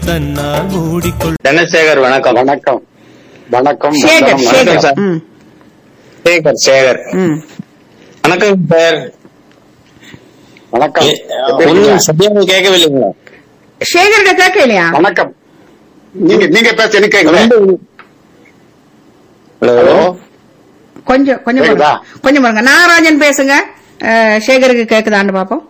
தன்னால் மூடிக்கொள் தனசேகர் வணக்கம் வணக்கம் வணக்கம் சேகர் வணக்கம், சேகர் சார். ம் சேகர் சேகர் ம் வணக்கம் சார் வணக்கம் ஏ, எப்படி இருக்கீங்க? ஒண்ணும் சரியாக கேட்கவில்லைங்களா சேகர்கிட்ட கேட்க இல்லையா வணக்கம் நீங்க நீங்க பேச எனக்கு கேட்கல ஹலோ ஹலோ கொஞ்சம் கொஞ்சம் பாருங்க. கேக்குதா? கொஞ்சம் பாருங்க நாகராஜன் பேசுங்க அஹ், சேகருக்கு கேக்குதான்னு பாப்போம்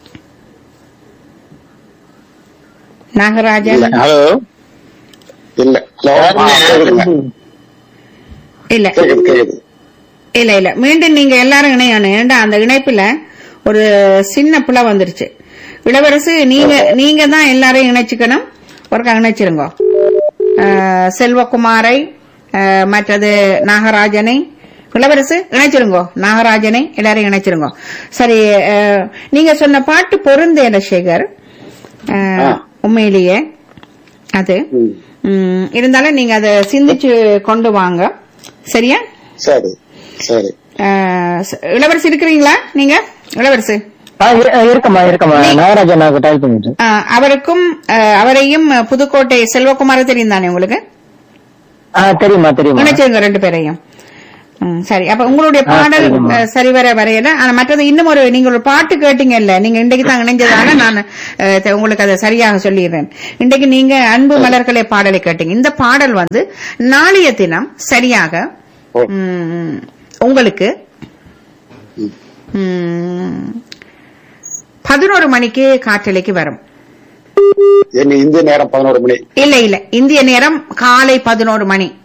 நாகராஜன் ஹலோ இல்ல ஹலோ ஆ, கேக்குதுங்க. இல்ல கேக்குது கேக்குது இல்ல இல்ல மீண்டும் நீங்க எல்லாரும் இணையணும் ஏண்டா அந்த இணைப்புல ஒரு சின்ன பிள்ளை வந்துருச்சு இளவரசு நீங்க நீங்க தான் எல்லாரையும் இணைச்சுக்கணும் ஒருக்கா இணைச்சிருங்க அஹ், செல்வகுமாரை அஹ், மற்றது நாகராஜனை இளவரசு இணைச்சிருங்கோ நாகராஜனை எல்லாரையும் இணைச்சிருங்கோ சரி அஹ், நீங்க சொன்ன பாட்டு பொருந்தேன சேகர் அஹ், ஆ. உண்மையிலேயே அது ம். ம், இருந்தாலும் நீங்க அதை சிந்திச்சு கொண்டு வாங்க சரியா சரி சரி அஹ், ச- இளவரசி இருக்கிறீங்களா நீங்க இளவரசு ஆ, இரு- இருக்கம்மா இருக்கம்மா நாகராஜன் நான் டைப் பண்ணிட்டு அஹ், அவருக்கும் அஹ், அவரையும் அஹ், புதுக்கோட்டை செல்வகுமார தெரியும் தானே உங்களுக்கு ஆ தெரியுமா தெரியுமா நினைச்சிருங்க ரெண்டு பேரையும் ம், சரி அப்ப உங்களுடைய ஆ, பாடல் சரிங்கம்மா. அஹ், சரிவர வரையல ஆனா மற்றது இன்னும் ஒரு நீங்க ஒரு பாட்டு கேட்டீங்கல்ல நீங்க இன்றைக்கு தான் இணைஞ்சதால நான் அஹ், த- உங்களுக்கு அதை சரியாக சொல்லிடுறேன் இன்றைக்கு நீங்க அன்பு மலர்களே பாடலை கேட்டீங்க இந்த பாடல் வந்து நாளைய தினம் சரியாக ஓ. ம், உங்களுக்கு ம், பதினோரு மணிக்கு காற்றலைக்கு வரும் எங்க இந்திய நேரம் பதினோரு மணி இல்ல இல்ல இந்திய நேரம் காலை பதினோரு மணி